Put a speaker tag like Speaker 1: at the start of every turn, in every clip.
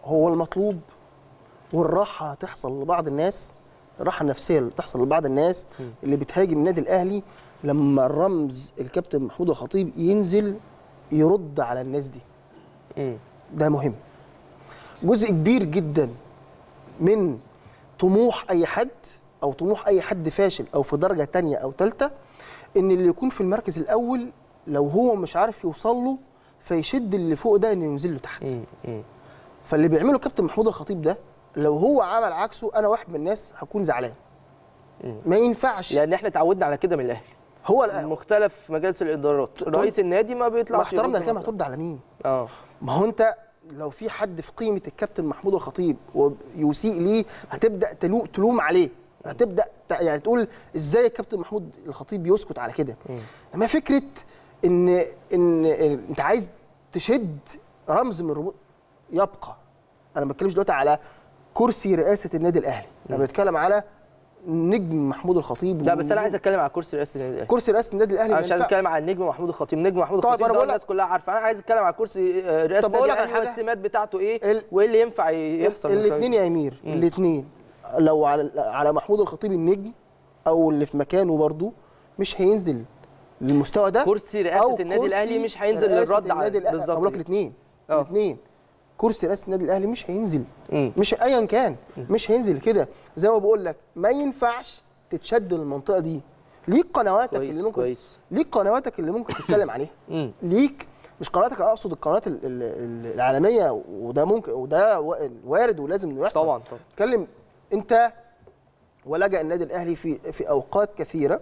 Speaker 1: هو المطلوب والراحه هتحصل لبعض الناس الراحه النفسيه اللي بتحصل لبعض الناس اللي بتهاجم النادي الاهلي لما الرمز الكابتن محمود الخطيب ينزل يرد على الناس دي
Speaker 2: مم.
Speaker 1: ده مهم جزء كبير جدا من طموح اي حد او طموح اي حد فاشل او في درجه تانية او ثالثه ان اللي يكون في المركز الاول لو هو مش عارف يوصل له فيشد اللي فوق ده انه ينزل له تحت
Speaker 2: مم. مم.
Speaker 1: فاللي بيعمله كابتن محمود الخطيب ده لو هو عمل عكسه انا واحد من الناس هكون زعلان
Speaker 2: مم.
Speaker 1: ما ينفعش
Speaker 2: لان احنا اتعودنا على كده من الاهلي
Speaker 1: هو الأهلي.
Speaker 2: مختلف مجالس الادارات رئيس النادي ما
Speaker 1: مع
Speaker 2: بيطلعش
Speaker 1: احترامنا
Speaker 2: يرد
Speaker 1: الكلام
Speaker 2: على-
Speaker 1: هترد على مين
Speaker 2: اه
Speaker 1: ما هو انت لو في حد في قيمه الكابتن محمود الخطيب ويسيء ليه هتبدا تلوم تلوم عليه هتبدا ت- يعني تقول ازاي الكابتن محمود الخطيب يسكت على كده انما فكره ان ان إن انت عايز تشد رمز من رموز يبقى انا ما بتكلمش دلوقتي على كرسي رئاسه النادي الاهلي انا بتكلم على نجم محمود الخطيب
Speaker 2: لا بس انا عايز اتكلم على كرسي رئاسه النادي الاهلي
Speaker 1: كرسي رئاسه النادي الاهلي
Speaker 2: انا
Speaker 1: ما
Speaker 2: مش عايز
Speaker 1: ينفع-
Speaker 2: اتكلم على النجم محمود الخطيب نجم محمود
Speaker 1: طبعا
Speaker 2: الخطيب
Speaker 1: أنا
Speaker 2: ده
Speaker 1: بقول لك-
Speaker 2: الناس كلها عارفه انا عايز اتكلم على كرسي آه، رئاسه
Speaker 1: طب أقول
Speaker 2: النادي
Speaker 1: لك على
Speaker 2: الاهلي
Speaker 1: حاجة.
Speaker 2: والسمات بتاعته ايه
Speaker 1: ال-
Speaker 2: وايه اللي ينفع يحصل من
Speaker 1: الاثنين
Speaker 2: خلال-
Speaker 1: يا امير الاثنين لو على على محمود الخطيب النجم او اللي في مكانه برضه مش هينزل للمستوى ده
Speaker 2: كرسي رئاسه
Speaker 1: أو
Speaker 2: النادي
Speaker 1: كرسي
Speaker 2: الاهلي مش هينزل
Speaker 1: رئاسة
Speaker 2: للرد على
Speaker 1: النادي الأهلي.
Speaker 2: بالظبط
Speaker 1: اقول لك
Speaker 2: كده.
Speaker 1: الاثنين
Speaker 2: آه.
Speaker 1: الاثنين كرسي رئاسه النادي الاهلي مش هينزل
Speaker 2: مم.
Speaker 1: مش ايا كان مش هينزل كده زي ما بقول لك ما ينفعش تتشد للمنطقه دي ليك قنواتك
Speaker 2: كويس
Speaker 1: اللي ممكن
Speaker 2: كويس
Speaker 1: ليك قنواتك اللي ممكن تتكلم عليها
Speaker 2: مم.
Speaker 1: ليك مش قناتك اقصد القنوات ال- ال- ال- العالميه وده ممكن وده وا- وارد ولازم انه يحصل
Speaker 2: طبعا طبعا
Speaker 1: اتكلم انت ولجأ النادي الاهلي في في اوقات كثيره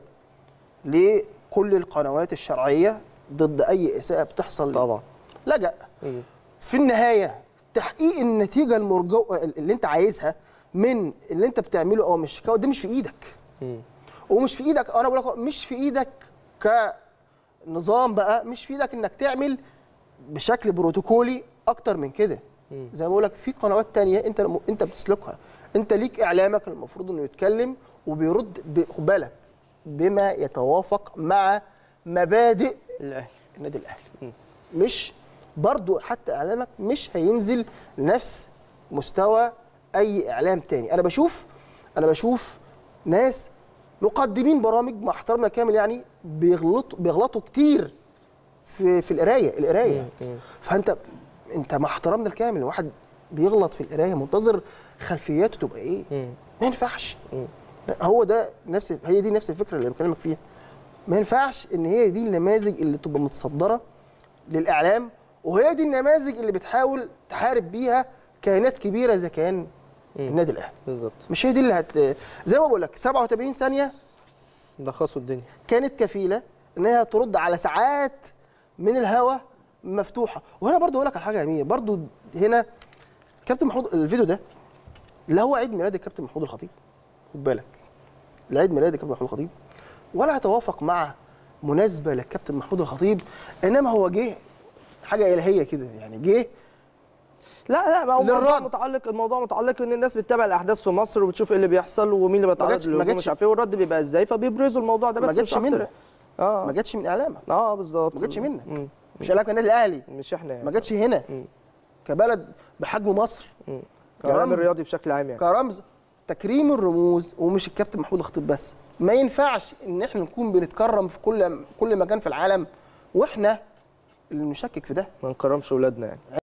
Speaker 1: لكل القنوات الشرعيه ضد اي اساءه بتحصل
Speaker 2: طبعا
Speaker 1: لجأ
Speaker 2: مم.
Speaker 1: في النهايه تحقيق النتيجه المرجو اللي انت عايزها من اللي انت بتعمله او مش ده مش في ايدك
Speaker 2: مم.
Speaker 1: ومش في ايدك انا بقول لك مش في ايدك كنظام بقى مش في ايدك انك تعمل بشكل بروتوكولي اكتر من كده
Speaker 2: مم.
Speaker 1: زي ما بقول لك في قنوات تانية انت انت بتسلكها انت ليك اعلامك المفروض انه يتكلم وبيرد ب- خد بالك بما يتوافق مع مبادئ
Speaker 2: الاهلي
Speaker 1: النادي الاهلي
Speaker 2: مم.
Speaker 1: مش برضو حتى اعلامك مش هينزل لنفس مستوى اي اعلام تاني انا بشوف انا بشوف ناس مقدمين برامج مع احترامنا كامل يعني بيغلطوا بيغلطوا كتير في في القرايه القرايه
Speaker 2: مم. مم.
Speaker 1: فانت انت مع احترامنا الكامل واحد بيغلط في القرايه منتظر خلفياته تبقى ايه
Speaker 2: مم.
Speaker 1: ما ينفعش
Speaker 2: مم.
Speaker 1: هو ده نفس هي دي نفس الفكره اللي بكلمك فيها ما ينفعش ان هي دي النماذج اللي تبقى متصدره للاعلام وهي دي النماذج اللي بتحاول تحارب بيها كيانات كبيره زي كيان
Speaker 2: مم.
Speaker 1: النادي الاهلي
Speaker 2: بالظبط
Speaker 1: مش هي دي اللي هت زي ما بقول لك 87 ثانيه
Speaker 2: لخصوا الدنيا
Speaker 1: كانت كفيله ان هي ترد على ساعات من الهوا مفتوحه وهنا برضو اقول لك على حاجه يا امير برضو هنا كابتن محمود الفيديو ده لا هو عيد ميلاد الكابتن محمود الخطيب خد بالك لا عيد ميلاد الكابتن محمود الخطيب ولا يتوافق مع مناسبه للكابتن محمود الخطيب انما هو جه حاجه الهيه كده يعني جه
Speaker 2: لا لا ما هو الموضوع
Speaker 1: للرد.
Speaker 2: متعلق الموضوع متعلق ان الناس بتتابع الاحداث في مصر وبتشوف ايه اللي بيحصل ومين اللي بيتعرض
Speaker 1: جاتش- ما
Speaker 2: للهجوم
Speaker 1: جاتش-
Speaker 2: مش عارف ايه والرد بيبقى ازاي فبيبرزوا الموضوع ده
Speaker 1: ما
Speaker 2: بس
Speaker 1: جاتش
Speaker 2: مش أكتر.
Speaker 1: منك.
Speaker 2: اه
Speaker 1: ما جاتش من اعلامك
Speaker 2: اه بالظبط
Speaker 1: ما جاتش منك.
Speaker 2: مم.
Speaker 1: مش علاقه النادي الاهلي
Speaker 2: مش احنا يعني
Speaker 1: ما جاتش هنا
Speaker 2: مم.
Speaker 1: كبلد بحجم مصر
Speaker 2: مم. كلام
Speaker 1: كرمز
Speaker 2: الرياضي بشكل عام يعني
Speaker 1: كرمز تكريم الرموز ومش الكابتن محمود الخطيب بس ما ينفعش ان احنا نكون بنتكرم في كل كل مكان في العالم واحنا اللي نشكك في ده
Speaker 2: ما نكرمش اولادنا يعني